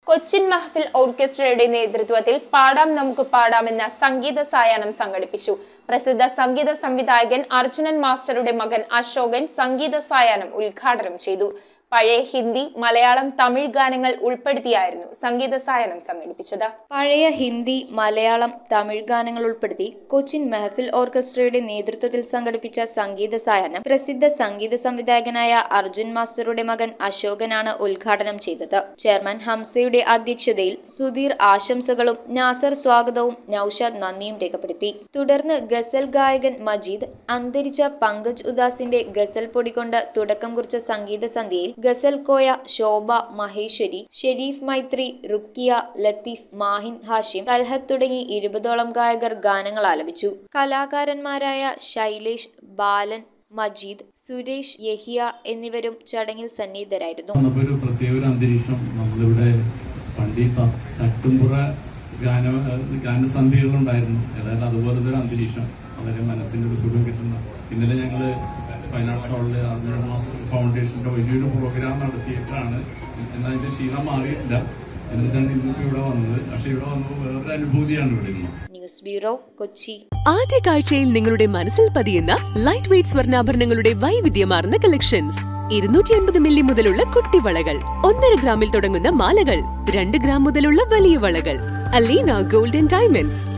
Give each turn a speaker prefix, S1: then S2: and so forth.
S1: കൊച്ചിൻ മഹഫിൽ ഓർക്കസ്ട്രയുടെ നേതൃത്വത്തിൽ പാടാം നമുക്ക് പാടാം എന്ന സംഗീത സായാഹ്നം സംഘടിപ്പിച്ചു പ്രസിദ്ധ സംഗീത സംവിധായകൻ അർജുനൻ മാസ്റ്ററുടെ മകൻ അശോകൻ സംഗീത സായാഹ്നം ഉദ്ഘാടനം ചെയ്തു പഴയ ഹിന്ദി മലയാളം തമിഴ് ഗാനങ്ങൾ ഉൾപ്പെടുത്തിയായിരുന്നു സംഗീത സായാഹ്നം സംഘടിപ്പിച്ചത്
S2: പഴയ ഹിന്ദി മലയാളം തമിഴ് ഗാനങ്ങൾ ഉൾപ്പെടുത്തി കൊച്ചിൻ മെഹഫിൽ ഓർക്കസ്ട്രയുടെ നേതൃത്വത്തിൽ സംഘടിപ്പിച്ച സംഗീത സായാഹ്നം പ്രസിദ്ധ സംഗീത സംവിധായകനായ അർജുൻ മാസ്റ്ററുടെ മകൻ അശോകനാണ് ഉദ്ഘാടനം ചെയ്തത് ചെയർമാൻ ഹംസയുടെ അധ്യക്ഷതയിൽ സുധീർ ആശംസകളും നാസർ സ്വാഗതവും നൌഷാദ് നന്ദിയും രേഖപ്പെടുത്തി തുടർന്ന് ഗസൽ ഗായകൻ മജീദ് അന്തരിച്ച പങ്കജ് ഉദാസിന്റെ ഗസൽ പൊടി കൊണ്ട് തുടക്കം കുറിച്ച സംഗീത സന്ധ്യയിൽ ഗസൽ കോയ ശോഭ മഹേശ്വരി ഷെരീഫ് മൈത്രി റുക്കിയ ലത്തീഫ് മാഹിൻ ഹാഷിം തൽഹത്ത് തുടങ്ങി ഇരുപതോളം ഗായകർ ഗാനങ്ങൾ ആലപിച്ചു കലാകാരന്മാരായ ശൈലേഷ് ബാലൻ മജീദ് സുരേഷ് യഹിയ എന്നിവരും ചടങ്ങിൽ സന്നിഹിതരായിരുന്നു
S3: വന്നപ്പോ ഒരു പ്രത്യേക ഒരു അന്തരീക്ഷം നമ്മളിവിടെ പണ്ട് ഈ ത- തട്ടുംപുറ ഗാന ഗാനസന്ധികളുണ്ടായിരുന്നു ഏതായാലും അതുപോലത്തെ ഒരു അന്തരീക്ഷം വളരെ മനസ്സിന് ഒരു സുഖം കിട്ടുന്ന ഇന്നലെ ഞങ്ങള് ഫൈൻ ആർട്സ് ഹാളില് അർജുന മാസ്റ്റർ ഫൗണ്ടേഷന്റെ വലിയൊരു പ്രോഗ്രാം നടത്തിയിട്ടാണ് എന്നാൽ അതിന്റെ ക്ഷീണം മാറിയിട്ടില്ല എന്നിട്ടാണ് ഇന്നിപ്പോ ഇവിടെ വന്നത് പക്ഷെ ഇവിടെ വന്നപ്പോൾ വേറൊരു അനുഭൂതിയാണ് ഇവിടെ ഇന്ന്
S2: ന്യൂസ് ബ്യൂറോ കൊച്ചി
S4: ആദ്യ കാഴ്ചയിൽ നിങ്ങളുടെ മനസ്സിൽ പതിയുന്ന ലൈറ്റ് വെയ്റ്റ് സ്വർണ്ണാഭരണങ്ങളുടെ വൈവിധ്യമാർന്ന കളക്ഷൻസ് ഇരുന്നൂറ്റി അൻപത് മില്ലി മുതലുള്ള കുട്ടിവളകൾ ഒന്നര ഗ്രാമിൽ തുടങ്ങുന്ന മാലകൾ രണ്ട് ഗ്രാം മുതലുള്ള വലിയ വളകൾ അലീന ഗോൾഡൻ ഡയമണ്ട്സ്